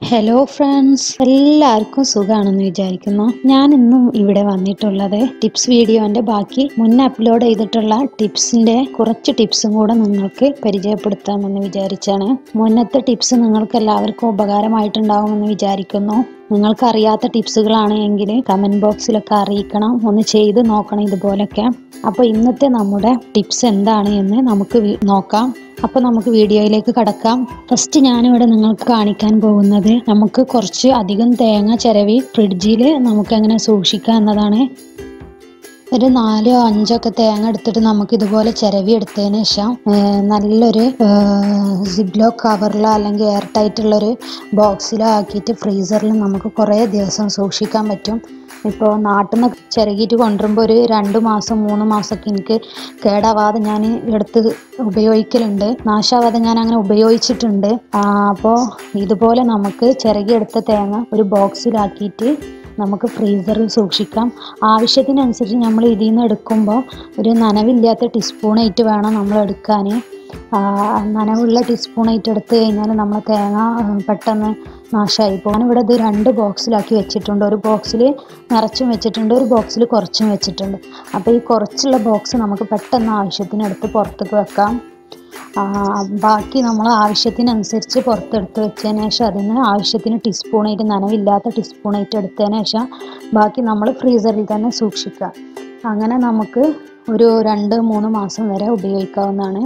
hello friends എല്ലാവർക്കും സുഖമാണെന്ന് വിചാരിക്കുന്നു ഞാൻ ഇന്നും ഇവിടെ വന്നിട്ടുള്ളത് ടിപ്സ് വീഡിയോന്റെ ബാക്കി മുന്നേ അപ്ലോഡ് ചെയ്തിട്ടുള്ള ടിപ്സിന്റെ കുറച്ച് ടിപ്സും കൂടെ നിങ്ങൾക്ക് പരിചയപ്പെടുത്താമെന്ന് വിചാരിച്ചാണ് മുന്നത്തെ ടിപ്സ് നിങ്ങൾക്ക് എല്ലാവർക്കും ഉപകാരമായിട്ടുണ്ടാവുമെന്ന് വിചാരിക്കുന്നു നിങ്ങൾക്ക് അറിയാത്ത ടിപ്സുകളാണ് എങ്കിൽ കമന്റ് ബോക്സിലൊക്കെ അറിയിക്കണം ഒന്ന് ചെയ്ത് നോക്കണം ഇതുപോലൊക്കെ അപ്പോൾ ഇന്നത്തെ നമ്മുടെ ടിപ്സ് എന്താണ് എന്ന് നമുക്ക് വി- നോക്കാം അപ്പോൾ നമുക്ക് വീഡിയോയിലേക്ക് കടക്കാം ഫസ്റ്റ് ഞാനിവിടെ നിങ്ങൾക്ക് കാണിക്കാൻ പോകുന്നത് നമുക്ക് കുറച്ച് അധികം തേങ്ങ ചിരവി ഫ്രിഡ്ജിൽ നമുക്ക് എങ്ങനെ സൂക്ഷിക്കാം എന്നതാണ് ഒരു നാലോ അഞ്ചോ ഒക്കെ തേങ്ങ എടുത്തിട്ട് നമുക്ക് ഇതുപോലെ ചിരവി എടുത്തതിന് ശേഷം ഏർ നല്ലൊരു സിബ്ലോ കവറിലോ അല്ലെങ്കിൽ എയർ ടൈറ്റുള്ളൊരു ബോക്സിലോ ആക്കിയിട്ട് ഫ്രീസറിൽ നമുക്ക് കുറേ ദിവസം സൂക്ഷിക്കാൻ പറ്റും ഇപ്പോൾ നാട്ടിൽ നിന്ന് ചിരകിയിട്ട് കൊണ്ടുവരുമ്പോൾ ഒരു രണ്ട് മാസം മൂന്ന് മാസമൊക്കെ എനിക്ക് കേടാവാതെ ഞാൻ എടുത്ത് ഉപയോഗിക്കലുണ്ട് നാശാവാതെ ഞാൻ അങ്ങനെ ഉപയോഗിച്ചിട്ടുണ്ട് അപ്പോൾ ഇതുപോലെ നമുക്ക് ചിരകിയെടുത്ത തേങ്ങ ഒരു ബോക്സിലാക്കിയിട്ട് നമുക്ക് ഫ്രീസറിൽ സൂക്ഷിക്കാം ആവശ്യത്തിനനുസരിച്ച് നമ്മൾ ഇതിൽ നിന്ന് എടുക്കുമ്പോൾ ഒരു നനവില്ലാത്ത ടീസ്പൂണായിട്ട് വേണം നമ്മൾ എടുക്കാൻ നനവുള്ള ടീസ്പൂണായിട്ട് എടുത്തു കഴിഞ്ഞാൽ നമ്മൾ തേങ്ങ ആ, പെട്ടെന്ന് നാശമായി പോകും ഞാനിവിടെ ഇത് രണ്ട് ബോക്സിലാക്കി വെച്ചിട്ടുണ്ട് ഒരു ബോക്സിൽ നിറച്ചും വെച്ചിട്ടുണ്ട് ഒരു ബോക്സിൽ കുറച്ചും വെച്ചിട്ടുണ്ട് അപ്പോൾ ഈ കുറച്ചുള്ള ബോക്സ് നമുക്ക് പെട്ടെന്ന് ആവശ്യത്തിന് എടുത്ത് പുറത്തേക്ക് വെക്കാം ആ, ബാക്കി നമ്മൾ ആവശ്യത്തിനനുസരിച്ച് പുറത്തെടുത്ത് വെച്ചതിന് ശേഷം അതിന് ആവശ്യത്തിന് ടീസ്പൂണായിട്ട് നനവില്ലാത്ത ടീസ്പൂണായിട്ട് എടുത്തതിന് ശേഷം ബാക്കി നമ്മൾ ഫ്രീസറിൽ തന്നെ സൂക്ഷിക്കുക അങ്ങനെ നമുക്ക് ഒരു രണ്ട് മൂന്ന് മാസം വരെ ഉപയോഗിക്കാവുന്നതാണ്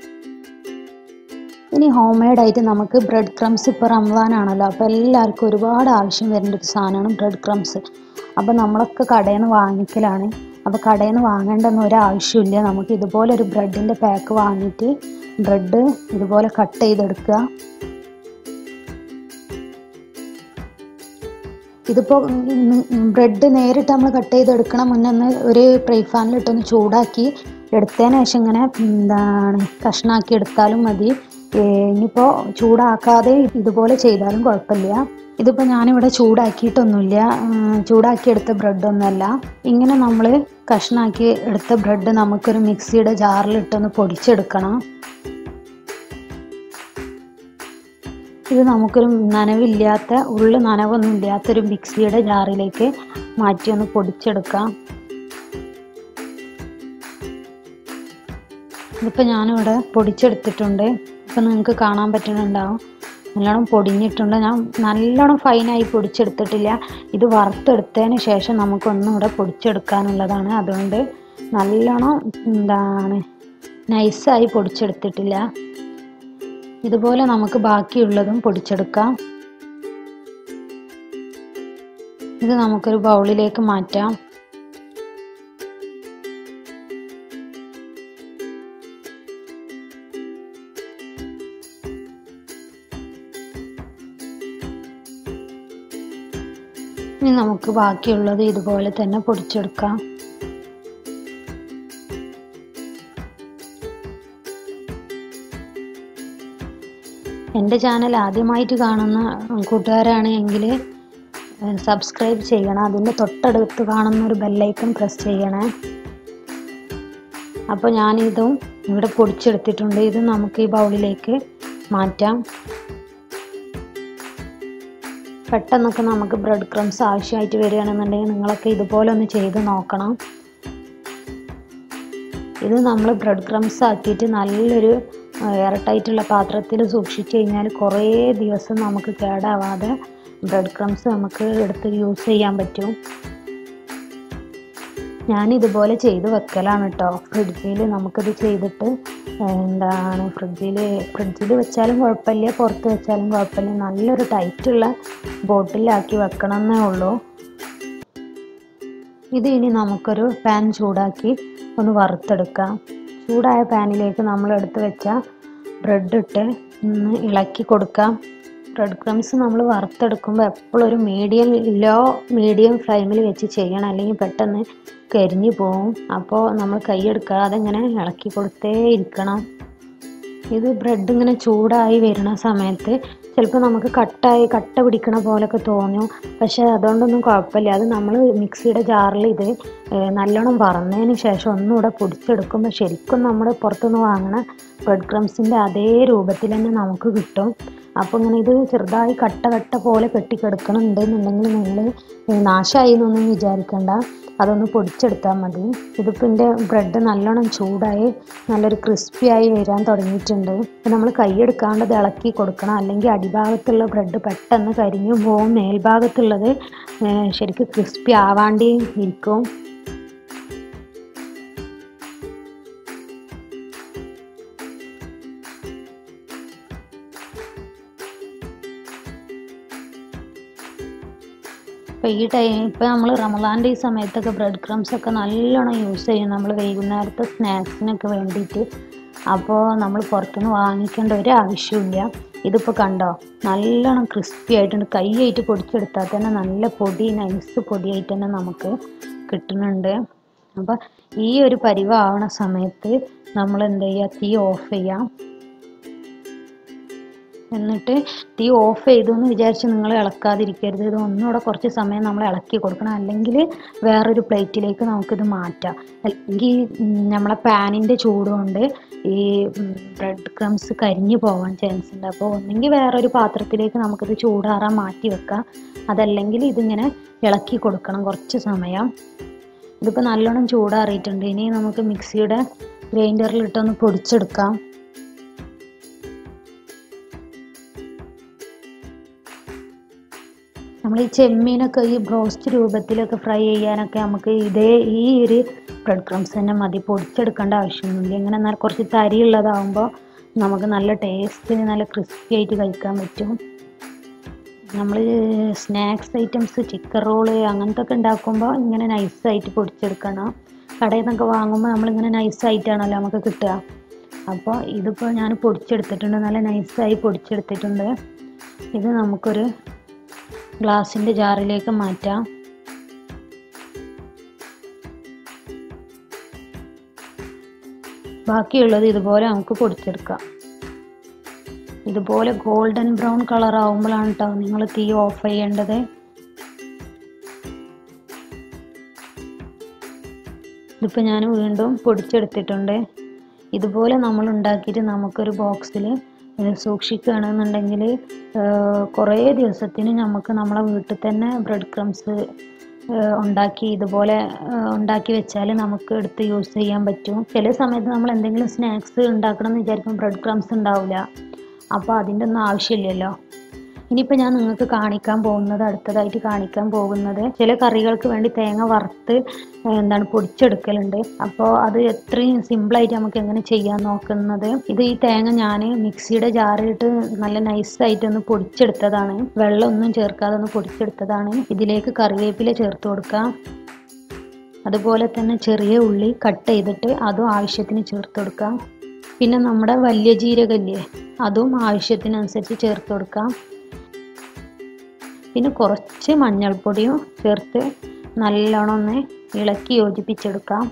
ഇനി ഹോം മെയ്ഡായിട്ട് നമുക്ക് ബ്രെഡ് ക്രംസ് ഇപ്പോൾ റംസാനാണല്ലോ അപ്പോൾ എല്ലാവർക്കും ഒരുപാട് ആവശ്യം വരുന്ന ഒരു സാധനമാണ് ബ്രെഡ് ക്രംസ് അപ്പോൾ നമ്മളൊക്കെ കടയിൽ നിന്ന് വാങ്ങിക്കലാണ് അപ്പോൾ കടയിൽ നിന്ന് വാങ്ങേണ്ടെന്ന് ഒരാവശ്യമില്ല നമുക്ക് ഇതുപോലെ ഒരു ബ്രെഡിൻ്റെ പാക്ക് വാങ്ങിയിട്ട് ബ്രെഡ് ഇതുപോലെ കട്ട് ചെയ്തെടുക്കുക ഇതിപ്പോൾ ബ്രെഡ് നേരിട്ട് നമ്മൾ കട്ട് ചെയ്തെടുക്കണ മുന്നേ ഒന്ന് ഒരു ഫ്രൈ പാനിലിട്ടൊന്ന് ചൂടാക്കി എടുത്തതിന് ശേഷം ഇങ്ങനെ എന്താണ് കഷ്ണാക്കി എടുത്താലും മതി ഇനിയിപ്പോൾ ചൂടാക്കാതെ ഇതുപോലെ ചെയ്താലും കുഴപ്പമില്ല ഇതിപ്പോൾ ഞാനിവിടെ ചൂടാക്കിയിട്ടൊന്നുമില്ല ഉം, ചൂടാക്കിയെടുത്ത ബ്രെഡൊന്നുമല്ല ഇങ്ങനെ നമ്മൾ കഷ്ണാക്കി എടുത്ത ബ്രെഡ് നമുക്കൊരു മിക്സിയുടെ ജാറിലിട്ടൊന്ന് പൊടിച്ചെടുക്കണം ഇത് നമുക്കൊരു നനവില്ലാത്ത ഉള്ളു നനവൊന്നും ഇല്ലാത്തൊരു മിക്സിയുടെ ജാറിലേക്ക് മാറ്റി ഒന്ന് പൊടിച്ചെടുക്കാം ഇതിപ്പോൾ ഞാനിവിടെ പൊടിച്ചെടുത്തിട്ടുണ്ട് ഇപ്പം നിങ്ങൾക്ക് കാണാൻ പറ്റുന്നുണ്ടാവും നല്ലോണം പൊടിഞ്ഞിട്ടുണ്ട് ഞാൻ നല്ലോണം ഫൈനായി പൊടിച്ചെടുത്തിട്ടില്ല ഇത് വറുത്തെടുത്തതിന് ശേഷം നമുക്കൊന്നും ഇവിടെ പൊടിച്ചെടുക്കാനുള്ളതാണ് അതുകൊണ്ട് നല്ലോണം എന്താണ് നൈസായി പൊടിച്ചെടുത്തിട്ടില്ല ഇതുപോലെ നമുക്ക് ബാക്കിയുള്ളതും പൊടിച്ചെടുക്കാം ഇത് നമുക്കൊരു ബൗളിലേക്ക് മാറ്റാം ഇനി നമുക്ക് ബാക്കിയുള്ളത് ഇതുപോലെ തന്നെ പൊടിച്ചെടുക്കാം എൻ്റെ ചാനൽ ആദ്യമായിട്ട് കാണുന്ന കൂട്ടുകാരാണ് എങ്കിൽ സബ്സ്ക്രൈബ് ചെയ്യണം അതിൻ്റെ തൊട്ടടുത്ത് കാണുന്ന ഒരു ബെല്ലൈക്കൺ പ്രസ് ചെയ്യണേ അപ്പോൾ ഞാനിതും ഇവിടെ പൊടിച്ചെടുത്തിട്ടുണ്ട് ഇത് നമുക്ക് ഈ ബൗളിലേക്ക് മാറ്റാം പെട്ടെന്നൊക്കെ നമുക്ക് ബ്രെഡ് ക്രംസ് ആവശ്യമായിട്ട് വരികയാണെന്നുണ്ടെങ്കിൽ നിങ്ങളൊക്കെ ഇതുപോലെ ഒന്ന് ചെയ്ത് നോക്കണം ഇത് നമ്മൾ ബ്രെഡ് ക്രംസ് ആക്കിയിട്ട് നല്ലൊരു എയർ ടൈറ്റുള്ള പാത്രത്തിൽ സൂക്ഷിച്ചു കഴിഞ്ഞാൽ കുറേ ദിവസം നമുക്ക് കേടാവാതെ ബ്രെഡ് ക്രംസ് നമുക്ക് എടുത്ത് യൂസ് ചെയ്യാൻ പറ്റും ഞാൻ ഇതുപോലെ ചെയ്ത് വെക്കലാണ് കേട്ടോ ഫ്രിഡ്ജിൽ നമുക്കിത് ചെയ്തിട്ട് എന്താണ് ഫ്രിഡ്ജിൽ ഫ്രിഡ്ജിൽ വെച്ചാലും കുഴപ്പമില്ല പുറത്ത് വെച്ചാലും കുഴപ്പമില്ല നല്ലൊരു ടൈറ്റുള്ള ബോട്ടിലാക്കി വെക്കണം എന്നേ ഉള്ളൂ ഇത് ഇനി നമുക്കൊരു പാൻ ചൂടാക്കി ഒന്ന് വറുത്തെടുക്കാം ചൂടായ പാനിലേക്ക് നമ്മൾ എടുത്ത് വെച്ച ബ്രെഡ് ഇട്ട് ഒന്ന് ഇളക്കി കൊടുക്കാം ബ്രെഡ് ക്രംസ് നമ്മൾ വറുത്തെടുക്കുമ്പോൾ എപ്പോഴും ഒരു മീഡിയം ലോ മീഡിയം ഫ്ലെയിമിൽ വെച്ച് ചെയ്യണം അല്ലെങ്കിൽ പെട്ടെന്ന് കരിഞ്ഞു പോവും അപ്പോൾ നമ്മൾ കൈയെടുക്കാതെ ഇങ്ങനെ ഇളക്കി കൊടുത്തേ ഇരിക്കണം ഇത് ബ്രെഡ് ഇങ്ങനെ ചൂടായി വരുന്ന സമയത്ത് ചിലപ്പോൾ നമുക്ക് കട്ടായി കട്ട പിടിക്കണ പോലൊക്കെ തോന്നും പക്ഷേ അതുകൊണ്ടൊന്നും കുഴപ്പമില്ല അത് നമ്മൾ മിക്സിയുടെ ജാറിൽ ഇത് ഏഹ്, നല്ലോണം വറന്നതിന് ശേഷം ഒന്നുകൂടെ പൊടിച്ചെടുക്കുമ്പോൾ ശരിക്കും നമ്മൾ പുറത്തുനിന്ന് വാങ്ങണ ബ്രെഡ് ക്രംസിൻ്റെ അതേ രൂപത്തിൽ തന്നെ നമുക്ക് കിട്ടും അപ്പോൾ ഇങ്ങനെ ഇത് ചെറുതായി കട്ട കട്ട പോലെ കെട്ടിക്കിടക്കണുണ്ടെന്നുണ്ടെങ്കിൽ നിങ്ങൾ നാശമായി എന്നൊന്നും വിചാരിക്കണ്ട അതൊന്ന് പൊടിച്ചെടുത്താൽ മതി ഇതിപ്പോൾ എൻ്റെ ബ്രെഡ് നല്ലോണം ചൂടായി നല്ലൊരു ക്രിസ്പിയായി വരാൻ തുടങ്ങിയിട്ടുണ്ട് നമ്മൾ കൈയെടുക്കാണ്ട് ഇത് ഇളക്കി കൊടുക്കണം അല്ലെങ്കിൽ അടിഭാഗത്തുള്ള ബ്രെഡ് പെട്ടെന്ന് കരിഞ്ഞു പോകും മേൽഭാഗത്തുള്ളത് ഏഹ് ശരിക്കും ക്രിസ്പി ആവാണ്ടി ഇരിക്കും ഇപ്പോൾ ഈ ടൈം ഇപ്പോൾ നമ്മൾ റമദാൻ്റെ ഈ സമയത്തൊക്കെ ബ്രെഡ് ക്രംസ് ഒക്കെ നല്ലോണം യൂസ് ചെയ്യും നമ്മൾ വൈകുന്നേരത്തെ സ്നാക്സിനൊക്കെ വേണ്ടിയിട്ട് അപ്പോൾ നമ്മൾ പുറത്തുനിന്ന് വാങ്ങിക്കേണ്ട ഒരു ആവശ്യമില്ല ഇതിപ്പോൾ കണ്ടോ നല്ലോണം ക്രിസ്പി ആയിട്ടുണ്ട് കൈയായിട്ട് പൊടിച്ചെടുത്താൽ തന്നെ നല്ല പൊടി നൈസ് പൊടിയായിട്ട് തന്നെ നമുക്ക് കിട്ടുന്നുണ്ട് അപ്പോൾ ഈ ഒരു പരിവാവണ സമയത്ത് നമ്മൾ എന്ത് ചെയ്യുക തീ ഓഫ് ചെയ്യാം എന്നിട്ട് തീ ഓഫ് ചെയ്തു എന്ന് വിചാരിച്ച് നിങ്ങൾ ഇളക്കാതിരിക്കരുത് ഇത് ഒന്നുകൂടെ കുറച്ച് സമയം നമ്മൾ ഇളക്കി കൊടുക്കണം അല്ലെങ്കിൽ വേറൊരു പ്ലേറ്റിലേക്ക് നമുക്കിത് മാറ്റാം അല്ലെങ്കിൽ ഉം, നമ്മളെ പാനിൻ്റെ ചൂട് കൊണ്ട് ഈ ബ്രെഡ് ക്രംസ് കരിഞ്ഞു പോകാൻ ചാൻസ് ഉണ്ട് അപ്പോൾ ഒന്നെങ്കിൽ വേറൊരു പാത്രത്തിലേക്ക് നമുക്കിത് ചൂടാറാൻ മാറ്റി വെക്കാം അതല്ലെങ്കിൽ ഇതിങ്ങനെ ഇളക്കി കൊടുക്കണം കുറച്ച് സമയം ഇതിപ്പോൾ നല്ലോണം ചൂടാറിയിട്ടുണ്ട് ഇനി നമുക്ക് മിക്സിയുടെ ഗ്രൈൻഡറിലിട്ടൊന്ന് പൊടിച്ചെടുക്കാം നമ്മൾ ഈ ചെമ്മീനൊക്കെ ഈ ബ്രോസ്റ്റ് രൂപത്തിലൊക്കെ ഫ്രൈ ചെയ്യാനൊക്കെ നമുക്ക് ഇതേ ഈ ഒരു ബ്രെഡ് ക്രംസ് തന്നെ മതി പൊടിച്ചെടുക്കേണ്ട ആവശ്യമൊന്നുമില്ല ഇങ്ങനെ എന്നാൽ കുറച്ച് തരിയുള്ളതാകുമ്പോൾ നമുക്ക് നല്ല ടേസ്റ്റിന് നല്ല ക്രിസ്പി ആയിട്ട് കഴിക്കാൻ പറ്റും നമ്മൾ സ്നാക്സ് ഐറ്റംസ് ചിക്കൻ റോള് അങ്ങനത്തെ ഒക്കെ ഉണ്ടാക്കുമ്പോൾ ഇങ്ങനെ നൈസായിട്ട് പൊടിച്ചെടുക്കണം കടയിൽ നിന്നൊക്കെ വാങ്ങുമ്പോൾ നമ്മളിങ്ങനെ നൈസായിട്ടാണല്ലോ നമുക്ക് കിട്ടുക അപ്പോൾ ഇതിപ്പോൾ ഞാൻ പൊടിച്ചെടുത്തിട്ടുണ്ട് നല്ല നൈസായി പൊടിച്ചെടുത്തിട്ടുണ്ട് ഇത് നമുക്കൊരു ഗ്ലാസിൻ്റെ ജാറിലേക്ക് മാറ്റാം ബാക്കിയുള്ളത് ഇതുപോലെ നമുക്ക് പൊടിച്ചെടുക്കാം ഇതുപോലെ ഗോൾഡൻ ബ്രൗൺ കളർ ആവുമ്പോഴാണ് കേട്ടോ നിങ്ങൾ തീ ഓഫ് ചെയ്യേണ്ടത് ഇതിപ്പോൾ ഞാൻ വീണ്ടും പൊടിച്ചെടുത്തിട്ടുണ്ട് ഇതുപോലെ നമ്മൾ ഉണ്ടാക്കിയിട്ട് നമുക്കൊരു ബോക്സിൽ സൂക്ഷിക്കുകയാണെന്നുണ്ടെങ്കിൽ കുറേ ദിവസത്തിന് നമുക്ക് നമ്മളെ വീട്ടിൽ തന്നെ ബ്രെഡ് ക്രംസ് ഉണ്ടാക്കി ഇതുപോലെ ഏഹ് ഉണ്ടാക്കി വെച്ചാൽ നമുക്ക് എടുത്ത് യൂസ് ചെയ്യാൻ പറ്റും ചില സമയത്ത് നമ്മൾ എന്തെങ്കിലും സ്നാക്സ് ഉണ്ടാക്കണം എന്ന് വിചാരിക്കും ബ്രെഡ് ക്രംസ് ഉണ്ടാവില്ല അപ്പോൾ അതിൻ്റെ ഒന്നും ആവശ്യമില്ലല്ലോ ഇനിയിപ്പോൾ ഞാൻ നിങ്ങൾക്ക് കാണിക്കാൻ പോകുന്നത് അടുത്തതായിട്ട് കാണിക്കാൻ പോകുന്നത് ചില കറികൾക്ക് വേണ്ടി തേങ്ങ വറുത്ത് ഏഹ് എന്താണ് പൊടിച്ചെടുക്കലുണ്ട് അപ്പോൾ അത് എത്രയും സിമ്പിളായിട്ട് നമുക്ക് എങ്ങനെ ചെയ്യാൻ നോക്കുന്നത് ഇത് ഈ തേങ്ങ ഞാൻ മിക്സിയുടെ ജാറിലിട്ട് നല്ല നൈസായിട്ട് ഒന്ന് പൊടിച്ചെടുത്തതാണ് വെള്ളമൊന്നും ചേർക്കാതെ ഒന്ന് പൊടിച്ചെടുത്തതാണ് ഇതിലേക്ക് കറിവേപ്പില ചേർത്ത് കൊടുക്കാം അതുപോലെ തന്നെ ചെറിയ ഉള്ളി കട്ട് ചെയ്തിട്ട് അതും ആവശ്യത്തിന് ചേർത്ത് കൊടുക്കാം പിന്നെ നമ്മുടെ വലിയ ജീരകല്ലേ അതും ആവശ്യത്തിനനുസരിച്ച് ചേർത്ത് കൊടുക്കാം പിന്നെ കുറച്ച് മഞ്ഞൾപ്പൊടിയും ചേർത്ത് നല്ലോണം ഒന്ന് ഇളക്കി യോജിപ്പിച്ചെടുക്കാം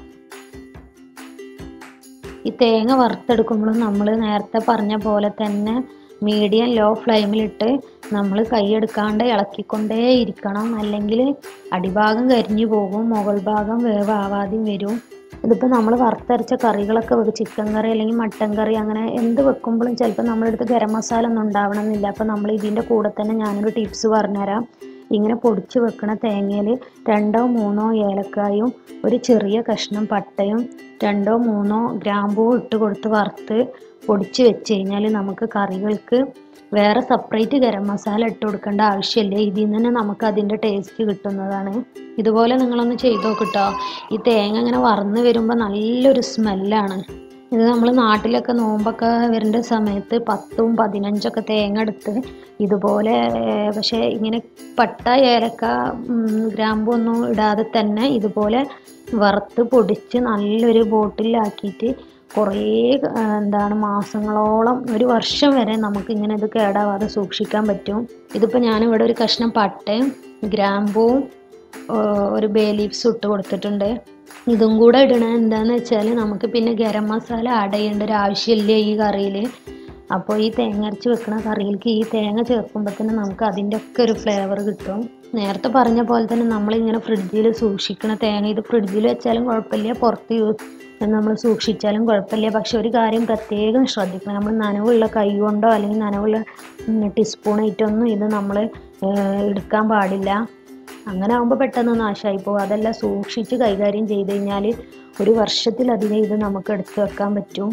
ഈ തേങ്ങ വറുത്തെടുക്കുമ്പോഴും നമ്മൾ നേരത്തെ പറഞ്ഞ പോലെ തന്നെ മീഡിയം ലോ ഫ്ലെയിമിലിട്ട് നമ്മൾ കൈയെടുക്കാണ്ട് ഇളക്കിക്കൊണ്ടേ ഇരിക്കണം അല്ലെങ്കിൽ അടിഭാഗം കരിഞ്ഞു പോകും മുകൾ ഭാഗം വേവാവാതെയും വരും ഇതിപ്പോൾ നമ്മൾ വറുത്തരച്ച കറികളൊക്കെ വെക്കും ചിക്കൻ കറി അല്ലെങ്കിൽ മട്ടൻ കറി അങ്ങനെ എന്ത് വെക്കുമ്പോഴും ചിലപ്പോൾ നമ്മുടെ അടുത്ത് ഗരം മസാല ഒന്നും ഉണ്ടാവണമെന്നില്ല അപ്പോൾ നമ്മൾ ഇതിൻ്റെ കൂടെ തന്നെ ഞാനൊരു ടിപ്സ് പറഞ്ഞുതരാം ഇങ്ങനെ പൊടിച്ച് വെക്കണ തേങ്ങയിൽ രണ്ടോ മൂന്നോ ഏലക്കായും ഒരു ചെറിയ കഷ്ണം പട്ടയും രണ്ടോ മൂന്നോ ഗ്രാമ്പൂ ഇട്ട് കൊടുത്ത് വറുത്ത് പൊടിച്ച് വെച്ച് കഴിഞ്ഞാൽ നമുക്ക് കറികൾക്ക് വേറെ സെപ്പറേറ്റ് ഗരം മസാല ഇട്ട് കൊടുക്കേണ്ട ആവശ്യമില്ല ഇതിൽ നിന്ന് തന്നെ നമുക്ക് അതിൻ്റെ ടേസ്റ്റ് കിട്ടുന്നതാണ് ഇതുപോലെ നിങ്ങളൊന്ന് ചെയ്ത് നോക്കിട്ടോ ഈ തേങ്ങ ഇങ്ങനെ വറന്ന് വരുമ്പോൾ നല്ലൊരു സ്മെല്ലാണ് ഇത് നമ്മൾ നാട്ടിലൊക്കെ നോമ്പൊക്കെ വരേണ്ട സമയത്ത് പത്തും പതിനഞ്ചൊക്കെ തേങ്ങ എടുത്ത് ഇതുപോലെ ഏർ, പക്ഷേ ഇങ്ങനെ പട്ട ഏലക്ക ഉം, ഗ്രാമ്പു ഒന്നും ഇടാതെ തന്നെ ഇതുപോലെ വറുത്ത് പൊടിച്ച് നല്ലൊരു ബോട്ടിലാക്കിയിട്ട് കുറേ ആ, എന്താണ് മാസങ്ങളോളം ഒരു വർഷം വരെ നമുക്ക് ഇങ്ങനെ ഇത് കേടാവാതെ സൂക്ഷിക്കാൻ പറ്റും ഇതിപ്പോൾ ഞാനിവിടെ ഒരു കഷ്ണം പട്ടയും ഗ്രാമ്പൂവും ആ, ഒരു ബേ ലീവ്സും ഇട്ട് കൊടുത്തിട്ടുണ്ട് ഇതും കൂടെ ഇടണ എന്താന്ന് വെച്ചാൽ നമുക്ക് പിന്നെ ഗരം മസാല ആഡ് ചെയ്യേണ്ട ഒരു ആവശ്യമില്ല ഈ കറിയിൽ അപ്പോൾ ഈ തേങ്ങ അരച്ച് വെക്കുന്ന കറിയിലേക്ക് ഈ തേങ്ങ ചേർക്കുമ്പോൾ തന്നെ നമുക്ക് അതിൻ്റെ ഒക്കെ ഒരു ഫ്ലേവർ കിട്ടും നേരത്തെ പറഞ്ഞ പോലെ തന്നെ നമ്മളിങ്ങനെ ഫ്രിഡ്ജിൽ സൂക്ഷിക്കണ തേങ്ങ ഇത് ഫ്രിഡ്ജിൽ വെച്ചാലും കുഴപ്പമില്ല പുറത്ത് യൂ നമ്മൾ സൂക്ഷിച്ചാലും കുഴപ്പമില്ല പക്ഷെ ഒരു കാര്യം പ്രത്യേകം ശ്രദ്ധിക്കണം നമ്മൾ നനവുള്ള കൈ കൊണ്ടോ അല്ലെങ്കിൽ നനവുള്ള ടീസ്പൂൺ ആയിട്ടൊന്നും ഇത് നമ്മൾ എടുക്കാൻ പാടില്ല അങ്ങനെ ആകുമ്പോൾ പെട്ടെന്ന് നാശമായി പോകും അതെല്ലാം സൂക്ഷിച്ച് കൈകാര്യം ചെയ്ത് കഴിഞ്ഞാൽ ഒരു വർഷത്തിലധികം ഇത് നമുക്ക് എടുത്തു വെക്കാൻ പറ്റും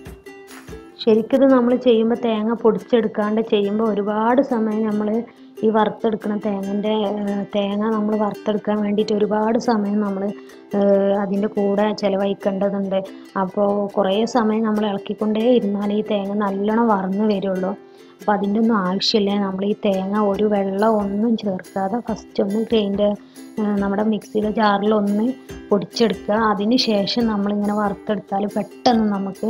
ശരിക്കിത് നമ്മൾ ചെയ്യുമ്പോൾ തേങ്ങ പൊടിച്ചെടുക്കാണ്ട് ചെയ്യുമ്പോൾ ഒരുപാട് സമയം നമ്മൾ ഈ വറുത്തെടുക്കുന്ന തേങ്ങൻ്റെ തേങ്ങ നമ്മൾ വറുത്തെടുക്കാൻ വേണ്ടിയിട്ട് ഒരുപാട് സമയം നമ്മൾ അതിൻ്റെ കൂടെ ചിലവഴിക്കേണ്ടതുണ്ട് അപ്പോൾ കുറേ സമയം നമ്മൾ ഇളക്കിക്കൊണ്ടേ ഇരുന്നാൽ ഈ തേങ്ങ നല്ലോണം വറന്ന് വരുള്ളൂ അപ്പോൾ അതിൻ്റെ ഒന്നും ആവശ്യമില്ല നമ്മൾ ഈ തേങ്ങ ഒരു വെള്ളം ഒന്നും ചേർക്കാതെ ഫസ്റ്റ് ഒന്ന് ഗ്രൈൻഡർ നമ്മുടെ മിക്സിയിലെ ജാറിൽ ഒന്ന് പൊടിച്ചെടുക്കുക അതിന് ശേഷം നമ്മളിങ്ങനെ വറുത്തെടുത്താൽ പെട്ടെന്ന് നമുക്ക്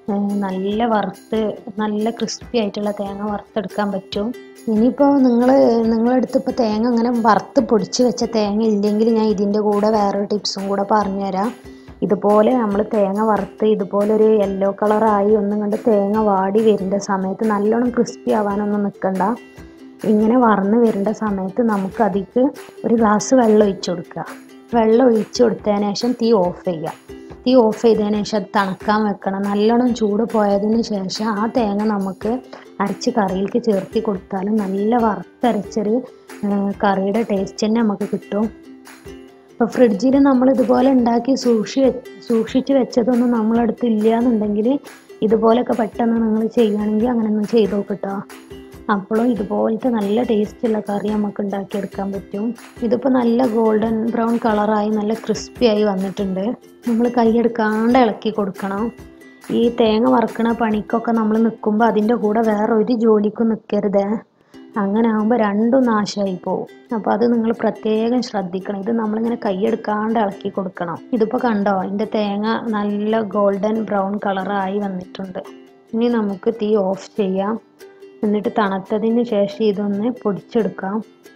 നല്ല വറുത്ത് നല്ല ക്രിസ്പി ആയിട്ടുള്ള തേങ്ങ വറുത്തെടുക്കാൻ പറ്റും ഇനിയിപ്പോൾ നിങ്ങൾ നിങ്ങളെടുത്ത് ഇപ്പോൾ തേങ്ങ അങ്ങനെ വറുത്ത് പൊടിച്ച് വെച്ച തേങ്ങ ഇല്ലെങ്കിൽ ഞാൻ ഇതിൻ്റെ കൂടെ വേറൊരു ടിപ്സും കൂടെ പറഞ്ഞുതരാം ഇതുപോലെ നമ്മൾ തേങ്ങ വറുത്ത് ഇതുപോലെ ഒരു യെല്ലോ കളറായി ഒന്നും കണ്ട് തേങ്ങ വാടി വരുന്ന സമയത്ത് നല്ലോണം ക്രിസ്പി ആവാനൊന്നും നിൽക്കണ്ട ഇങ്ങനെ വറന്ന് വരേണ്ട സമയത്ത് നമുക്ക് അതിക്ക് ഒരു ഗ്ലാസ് വെള്ളം ഒഴിച്ചു കൊടുക്കുക വെള്ളം ഒഴിച്ചു കൊടുത്തതിന് ശേഷം തീ ഓഫ് ചെയ്യുക തീ ഓഫ് ചെയ്തതിന് ശേഷം അത് തണുക്കാൻ വെക്കണം നല്ലോണം ചൂട് പോയതിന് ശേഷം ആ തേങ്ങ നമുക്ക് അരച്ച് കറിയിലേക്ക് ചേർത്തി കൊടുത്താലും നല്ല വറുത്തരച്ചൊരു കറിയുടെ ടേസ്റ്റ് തന്നെ നമുക്ക് കിട്ടും അപ്പോൾ ഫ്രിഡ്ജിൽ നമ്മൾ ഇതുപോലെ ഉണ്ടാക്കി സൂക്ഷി സൂക്ഷിച്ച് വെച്ചതൊന്നും നമ്മളടുത്ത് ഇല്ല എന്നുണ്ടെങ്കിൽ ഇതുപോലൊക്കെ പെട്ടെന്ന് നിങ്ങൾ ചെയ്യുകയാണെങ്കിൽ അങ്ങനെ ഒന്ന് ചെയ്ത് നോക്കട്ടോ അപ്പോഴും ഇതുപോലത്തെ നല്ല ടേസ്റ്റുള്ള കറി നമുക്ക് ഉണ്ടാക്കിയെടുക്കാൻ പറ്റും ഇതിപ്പോൾ നല്ല ഗോൾഡൻ ബ്രൗൺ കളറായി നല്ല ക്രിസ്പി ആയി വന്നിട്ടുണ്ട് നമ്മൾ കൈയെടുക്കാണ്ട് ഇളക്കി കൊടുക്കണം ഈ തേങ്ങ വറുക്കണ പണിക്കൊക്കെ നമ്മൾ നിൽക്കുമ്പോൾ അതിൻ്റെ കൂടെ വേറെ ഒരു ജോലിക്കും നിൽക്കരുത് അങ്ങനെ ആകുമ്പോൾ രണ്ടും നാശമായി പോകും അപ്പോൾ അത് നിങ്ങൾ പ്രത്യേകം ശ്രദ്ധിക്കണം ഇത് നമ്മളിങ്ങനെ കൈയെടുക്കാണ്ട് ഇളക്കി കൊടുക്കണം ഇതിപ്പോൾ കണ്ടോ അതിൻ്റെ തേങ്ങ നല്ല ഗോൾഡൻ ബ്രൗൺ കളറായി വന്നിട്ടുണ്ട് ഇനി നമുക്ക് തീ ഓഫ് ചെയ്യാം എന്നിട്ട് തണുത്തതിന് ശേഷം ഇതൊന്ന് പൊടിച്ചെടുക്കാം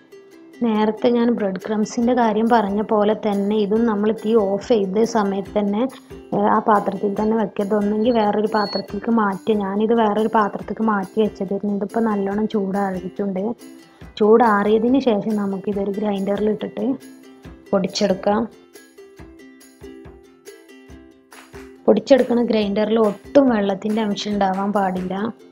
നേരത്തെ ഞാൻ ബ്രെഡ് ക്രംസിൻ്റെ കാര്യം പറഞ്ഞ പോലെ തന്നെ ഇതും നമ്മൾ തീ ഓഫ് ചെയ്ത സമയത്ത് തന്നെ ആ പാത്രത്തിൽ തന്നെ വെക്കരുത് ഒന്നെങ്കിൽ വേറൊരു പാത്രത്തിലേക്ക് മാറ്റി ഞാനിത് വേറൊരു പാത്രത്തിലേക്ക് മാറ്റി വെച്ചതായിരുന്നു ഇതിപ്പോൾ നല്ലോണം ചൂടാറിയിട്ടുണ്ട് ചൂടാറിയതിന് ശേഷം നമുക്കിതൊരു ഗ്രൈൻഡറിൽ ഇട്ടിട്ട് പൊടിച്ചെടുക്കാം പൊടിച്ചെടുക്കുന്ന ഗ്രൈൻഡറിൽ ഒട്ടും വെള്ളത്തിൻ്റെ അംശം ഉണ്ടാവാൻ പാടില്ല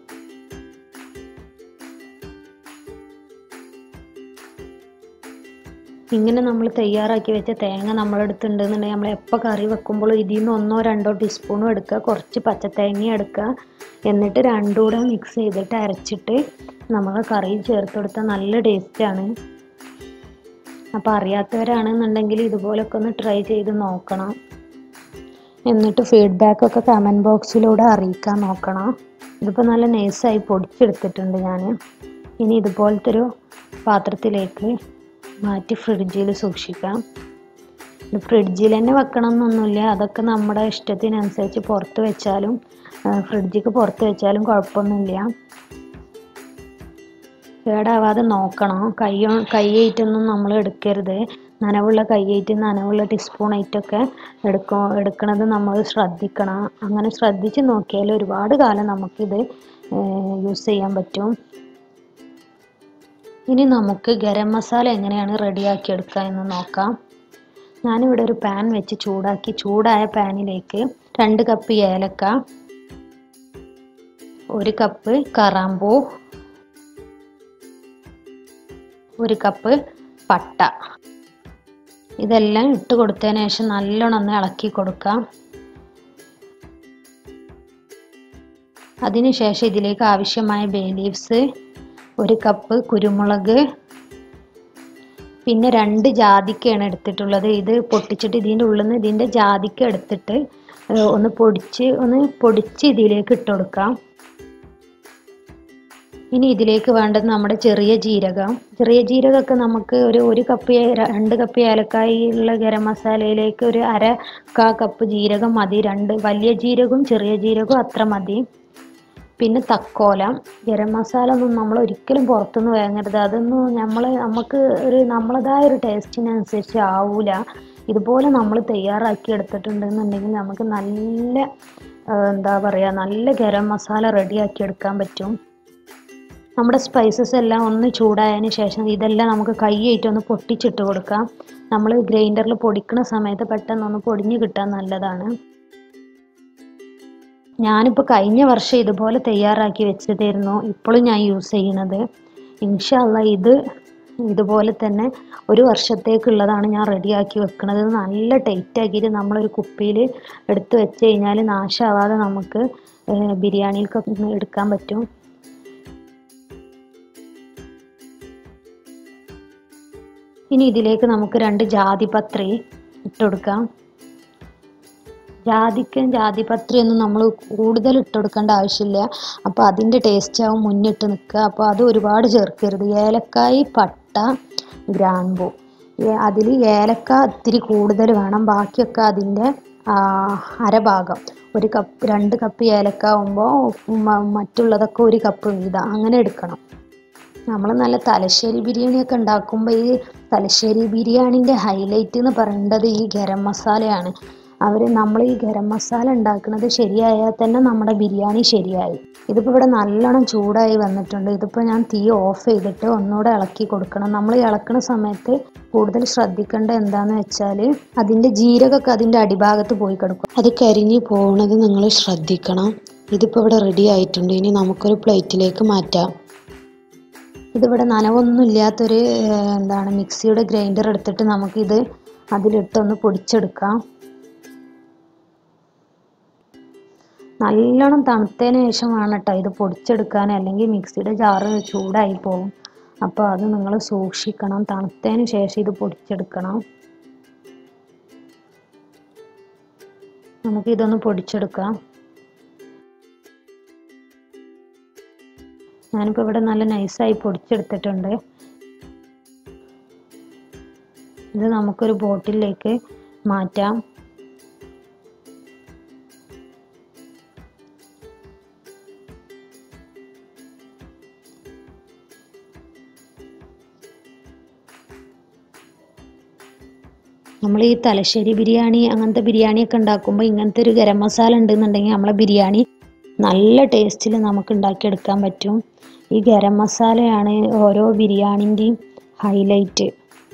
ഇങ്ങനെ നമ്മൾ തയ്യാറാക്കി വെച്ച തേങ്ങ നമ്മളെടുത്തുണ്ടെന്നുണ്ടെങ്കിൽ നമ്മൾ എപ്പോൾ കറി വെക്കുമ്പോൾ ഇതിൽ നിന്ന് ഒന്നോ രണ്ടോ ടീസ്പൂണും എടുക്കുക കുറച്ച് പച്ചത്തേങ്ങ എടുക്കുക എന്നിട്ട് രണ്ടും കൂടെ മിക്സ് ചെയ്തിട്ട് അരച്ചിട്ട് നമ്മൾ കറിയിൽ ചേർത്ത് കൊടുത്താൽ നല്ല ടേസ്റ്റാണ് അപ്പോൾ അറിയാത്തവരാണെന്നുണ്ടെങ്കിൽ ഇതുപോലൊക്കെ ഒന്ന് ട്രൈ ചെയ്ത് നോക്കണം എന്നിട്ട് ഫീഡ്ബാക്കൊക്കെ കമൻറ്റ് ബോക്സിലൂടെ അറിയിക്കാൻ നോക്കണം ഇതിപ്പോൾ നല്ല നൈസായി പൊടിച്ചെടുത്തിട്ടുണ്ട് ഞാൻ ഇനി ഇതുപോലത്തെ ഒരു പാത്രത്തിലേക്ക് മാറ്റി ഫ്രിഡ്ജിൽ സൂക്ഷിക്കാം ഇത് ഫ്രിഡ്ജിൽ തന്നെ വെക്കണം എന്നൊന്നുമില്ല അതൊക്കെ നമ്മുടെ ഇഷ്ടത്തിനനുസരിച്ച് പുറത്ത് വെച്ചാലും ഫ്രിഡ്ജിക്ക് പുറത്ത് വെച്ചാലും കുഴപ്പമൊന്നുമില്ല കേടാവാതെ നോക്കണം കൈ കൈയായിട്ടൊന്നും നമ്മൾ എടുക്കരുത് നനവുള്ള കൈയായിട്ട് നനവുള്ള ടീസ്പൂൺ ആയിട്ടൊക്കെ എടുക്കും എടുക്കണത് നമ്മൾ ശ്രദ്ധിക്കണം അങ്ങനെ ശ്രദ്ധിച്ച് നോക്കിയാൽ ഒരുപാട് കാലം നമുക്കിത് യൂസ് ചെയ്യാൻ പറ്റും ഇനി നമുക്ക് ഗരം മസാല എങ്ങനെയാണ് റെഡിയാക്കി എടുക്കുക എന്ന് നോക്കാം ഞാനിവിടെ ഒരു പാൻ വെച്ച് ചൂടാക്കി ചൂടായ പാനിലേക്ക് രണ്ട് കപ്പ് ഏലക്ക ഒരു കപ്പ് കറാമ്പൂ ഒരു കപ്പ് പട്ട ഇതെല്ലാം ഇട്ട് കൊടുത്തതിന് ശേഷം നല്ലോണം ഒന്ന് ഇളക്കി കൊടുക്കാം അതിനുശേഷം ഇതിലേക്ക് ആവശ്യമായ ബേ ലീവ്സ് ഒരു കപ്പ് കുരുമുളക് പിന്നെ രണ്ട് ജാതിക്കയാണ് എടുത്തിട്ടുള്ളത് ഇത് പൊട്ടിച്ചിട്ട് ഇതിൻ്റെ ഉള്ളിൽ നിന്ന് ഇതിൻ്റെ ജാതിക്ക എടുത്തിട്ട് ഒന്ന് പൊടിച്ച് ഒന്ന് പൊടിച്ച് ഇതിലേക്ക് ഇട്ട് കൊടുക്കാം ഇനി ഇതിലേക്ക് വേണ്ടത് നമ്മുടെ ചെറിയ ജീരകം ചെറിയ ജീരകമൊക്കെ നമുക്ക് ഒരു ഒരു കപ്പ് രണ്ട് കപ്പ് ഏലക്കായുള്ള ഗരം മസാലയിലേക്ക് ഒരു അര കാ കപ്പ് ജീരകം മതി രണ്ട് വലിയ ജീരകവും ചെറിയ ജീരകവും അത്ര മതി പിന്നെ തക്കോലം ഗരം മസാല ഒന്നും നമ്മൾ ഒരിക്കലും പുറത്തുനിന്ന് വാങ്ങരുത് അതൊന്നും നമ്മൾ നമുക്ക് ഒരു നമ്മളതായ ഒരു ടേസ്റ്റിനനുസരിച്ച് ആവൂല ഇതുപോലെ നമ്മൾ തയ്യാറാക്കി എടുത്തിട്ടുണ്ടെന്നുണ്ടെങ്കിൽ നമുക്ക് നല്ല എന്താ പറയുക നല്ല ഗരം മസാല റെഡിയാക്കി എടുക്കാൻ പറ്റും നമ്മുടെ സ്പൈസസ് എല്ലാം ഒന്ന് ചൂടായതിന് ശേഷം ഇതെല്ലാം നമുക്ക് കൈയായിട്ട് ഒന്ന് പൊട്ടിച്ചിട്ട് കൊടുക്കാം നമ്മൾ ഗ്രൈൻഡറിൽ പൊടിക്കുന്ന സമയത്ത് പെട്ടെന്ന് ഒന്ന് പൊടിഞ്ഞ് കിട്ടാൻ നല്ലതാണ് ഞാനിപ്പോൾ കഴിഞ്ഞ വർഷം ഇതുപോലെ തയ്യാറാക്കി വെച്ചതായിരുന്നു ഇപ്പോഴും ഞാൻ യൂസ് ചെയ്യണത് ഇൻഷല്ല ഇത് ഇതുപോലെ തന്നെ ഒരു വർഷത്തേക്കുള്ളതാണ് ഞാൻ റെഡിയാക്കി വെക്കുന്നത് ഇത് നല്ല ടൈറ്റ് ആക്കിയിട്ട് നമ്മളൊരു കുപ്പിയിൽ എടുത്ത് വെച്ച് കഴിഞ്ഞാൽ നാശമാവാതെ നമുക്ക് ഏഹ്, ബിരിയാണിയിൽക്കൊക്കെ എടുക്കാൻ പറ്റും ഇനി ഇതിലേക്ക് നമുക്ക് രണ്ട് ജാതിപത്രി ഇട്ട് കൊടുക്കാം ജാതിക്കും ജാതിപത്രിയൊന്നും നമ്മൾ കൂടുതൽ ഇട്ട് കൊടുക്കേണ്ട ആവശ്യമില്ല അപ്പോൾ അതിൻ്റെ ടേസ്റ്റ് ആവും മുന്നിട്ട് നിൽക്കുക അപ്പോൾ അത് ഒരുപാട് ചേർക്കരുത് ഏലക്കായി പട്ട ഗ്രാമ്പു അതിൽ ഏലക്ക ഇത്തിരി കൂടുതൽ വേണം ബാക്കിയൊക്കെ അതിൻ്റെ ആ, അരഭാഗം ഒരു കപ്പ് രണ്ട് കപ്പ് ഏലക്ക ആകുമ്പോൾ മറ്റുള്ളതൊക്കെ ഒരു കപ്പ് വീതം അങ്ങനെ എടുക്കണം നമ്മൾ നല്ല തലശ്ശേരി ബിരിയാണിയൊക്കെ ഉണ്ടാക്കുമ്പോൾ ഈ തലശ്ശേരി ബിരിയാണിൻ്റെ ഹൈലൈറ്റ് എന്ന് പറയേണ്ടത് ഈ ഗരം മസാലയാണ് അവർ നമ്മൾ ഈ ഗരം മസാല ഉണ്ടാക്കുന്നത് ശരിയായാൽ തന്നെ നമ്മുടെ ബിരിയാണി ശരിയായി ഇതിപ്പോൾ ഇവിടെ നല്ലോണം ചൂടായി വന്നിട്ടുണ്ട് ഇതിപ്പോൾ ഞാൻ തീ ഓഫ് ചെയ്തിട്ട് ഒന്നുകൂടെ ഇളക്കി കൊടുക്കണം നമ്മൾ ഈ ഇളക്കുന്ന സമയത്ത് കൂടുതൽ ശ്രദ്ധിക്കേണ്ട എന്താന്ന് വെച്ചാൽ അതിൻ്റെ ജീരകമൊക്കെ അതിൻ്റെ അടിഭാഗത്ത് പോയി കിടക്കും അത് കരിഞ്ഞു പോകുന്നത് നിങ്ങൾ ശ്രദ്ധിക്കണം ഇതിപ്പോൾ ഇവിടെ റെഡി ആയിട്ടുണ്ട് ഇനി നമുക്കൊരു പ്ലേറ്റിലേക്ക് മാറ്റാം ഇതിവിടെ നനവൊന്നും ഇല്ലാത്തൊരു ഏഹ്, എന്താണ് മിക്സിയുടെ ഗ്രൈൻഡർ എടുത്തിട്ട് നമുക്കിത് അതിലിട്ടൊന്ന് പൊടിച്ചെടുക്കാം നല്ലോണം തണുത്തതിന് ശേഷം വേണം കേട്ടോ ഇത് പൊടിച്ചെടുക്കാൻ അല്ലെങ്കിൽ മിക്സിയുടെ ജാറ് ചൂടായി പോകും അപ്പോൾ അത് നിങ്ങൾ സൂക്ഷിക്കണം തണുത്തതിന് ശേഷം ഇത് പൊടിച്ചെടുക്കണം നമുക്കിതൊന്ന് പൊടിച്ചെടുക്കാം ഞാനിപ്പോൾ ഇവിടെ നല്ല നൈസായി പൊടിച്ചെടുത്തിട്ടുണ്ട് ഇത് നമുക്കൊരു ബോട്ടിലേക്ക് മാറ്റാം നമ്മൾ ഈ തലശ്ശേരി ബിരിയാണി അങ്ങനത്തെ ബിരിയാണിയൊക്കെ ഉണ്ടാക്കുമ്പോൾ ഇങ്ങനത്തെ ഒരു ഗരം മസാല ഉണ്ടെന്നുണ്ടെങ്കിൽ നമ്മളെ ബിരിയാണി നല്ല ടേസ്റ്റിൽ നമുക്ക് ഉണ്ടാക്കിയെടുക്കാൻ പറ്റും ഈ ഗരം മസാലയാണ് ഓരോ ബിരിയാണിൻ്റെയും ഹൈലൈറ്റ്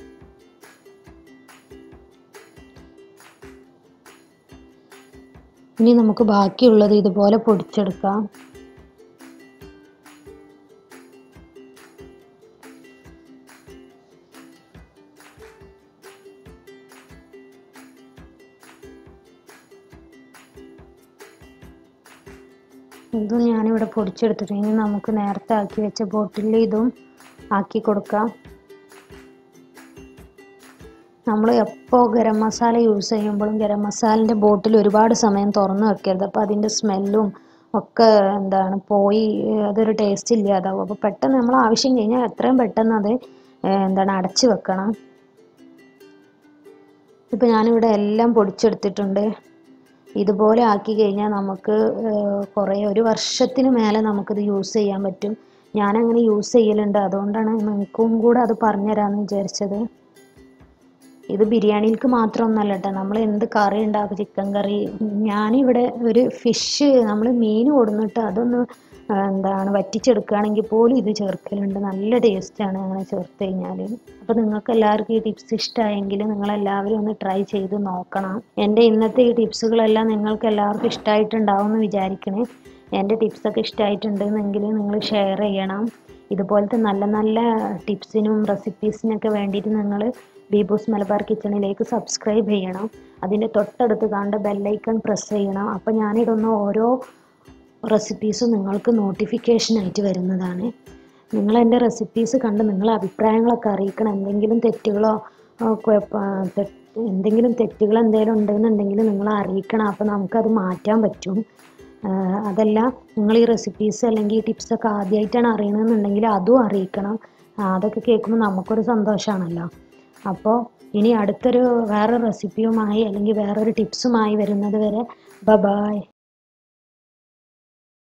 ഇനി നമുക്ക് ബാക്കിയുള്ളത് ഇതുപോലെ പൊടിച്ചെടുക്കാം ഇതും ഞാനിവിടെ പൊടിച്ചെടുത്തിട്ട് ഇനി നമുക്ക് നേരത്തെ ആക്കി വെച്ച ബോട്ടിലിൽ ഇതും ആക്കി കൊടുക്കാം നമ്മൾ എപ്പോൾ ഗരം മസാല യൂസ് ചെയ്യുമ്പോഴും ഗരം മസാലിൻ്റെ ബോട്ടിൽ ഒരുപാട് സമയം തുറന്ന് വെക്കരുത് അപ്പോൾ അതിൻ്റെ സ്മെല്ലും ഒക്കെ എന്താണ് പോയി ഏഹ് അതൊരു ടേസ്റ്റ് ഇല്ലാതാവും അപ്പോൾ പെട്ടെന്ന് നമ്മൾ ആവശ്യം കഴിഞ്ഞാൽ എത്രയും പെട്ടെന്ന് അത് ഏഹ് എന്താണ് അടച്ച് വെക്കണം ഇപ്പം ഞാനിവിടെ എല്ലാം പൊടിച്ചെടുത്തിട്ടുണ്ട് ഇതുപോലെ ആക്കി കഴിഞ്ഞാൽ നമുക്ക് ഏഹ് കുറേ ഒരു വർഷത്തിന് മേലെ നമുക്കിത് യൂസ് ചെയ്യാൻ പറ്റും ഞാനങ്ങനെ യൂസ് ചെയ്യലുണ്ട് അതുകൊണ്ടാണ് നിങ്ങൾക്കും കൂടെ അത് പറഞ്ഞുതരാമെന്ന് വിചാരിച്ചത് ഇത് ബിരിയാണിക്ക് മാത്രമൊന്നല്ല കേട്ടോ നമ്മൾ എന്ത് കറി ഉണ്ടാക്കും ചിക്കൻ കറി ഞാനിവിടെ ഒരു ഫിഷ് നമ്മൾ മീൻ കൊടുന്നിട്ട് അതൊന്ന് ആ, എന്താണ് വറ്റിച്ചെടുക്കുകയാണെങ്കിൽ പോലും ഇത് ചേർക്കലുണ്ട് നല്ല ടേസ്റ്റാണ് അങ്ങനെ ചേർത്ത് കഴിഞ്ഞാൽ അപ്പോൾ നിങ്ങൾക്ക് എല്ലാവർക്കും ഈ ടിപ്സ് ഇഷ്ടമായെങ്കിൽ നിങ്ങളെല്ലാവരും ഒന്ന് ട്രൈ ചെയ്ത് നോക്കണം എൻ്റെ ഇന്നത്തെ ഈ ടിപ്സുകളെല്ലാം നിങ്ങൾക്ക് എല്ലാവർക്കും ഇഷ്ടമായിട്ടുണ്ടാവും എന്ന് വിചാരിക്കണേ എൻ്റെ ടിപ്സൊക്കെ ഇഷ്ടമായിട്ടുണ്ടെന്നെങ്കിൽ നിങ്ങൾ ഷെയർ ചെയ്യണം ഇതുപോലത്തെ നല്ല നല്ല ടിപ്സിനും റെസിപ്പീസിനൊക്കെ വേണ്ടിയിട്ട് നിങ്ങൾ ബീബൂസ് മലബാർ കിച്ചണിലേക്ക് സബ്സ്ക്രൈബ് ചെയ്യണം അതിൻ്റെ തൊട്ടടുത്ത് കാണേണ്ട ബെല്ലൈക്കൺ പ്രസ് ചെയ്യണം അപ്പോൾ ഞാനിടുന്ന ഓരോ റെസിപ്പീസും നിങ്ങൾക്ക് നോട്ടിഫിക്കേഷനായിട്ട് വരുന്നതാണ് നിങ്ങൾ എൻ്റെ റെസിപ്പീസ് കണ്ട് നിങ്ങളെ അഭിപ്രായങ്ങളൊക്കെ അറിയിക്കണം എന്തെങ്കിലും തെറ്റുകളോ ആ, കുഴപ്പ- തെ- എന്തെങ്കിലും തെറ്റുകൾ എന്തെങ്കിലും ഉണ്ടെന്നുണ്ടെങ്കിൽ നിങ്ങൾ അറിയിക്കണം അപ്പോൾ നമുക്കത് മാറ്റാൻ പറ്റും ആ, അതല്ല നിങ്ങൾ ഈ റെസിപ്പീസ് അല്ലെങ്കിൽ ഈ ടിപ്സൊക്കെ ആദ്യമായിട്ടാണ് അറിയണമെന്നുണ്ടെങ്കിൽ അതും അറിയിക്കണം ആ, അതൊക്കെ കേൾക്കുമ്പോൾ നമുക്കൊരു സന്തോഷമാണല്ലോ അപ്പോൾ ഇനി അടുത്തൊരു വേറെ റെസിപ്പിയുമായി അല്ലെങ്കിൽ വേറൊരു ടിപ്സുമായി വരുന്നത് വരെ ബ ബായ്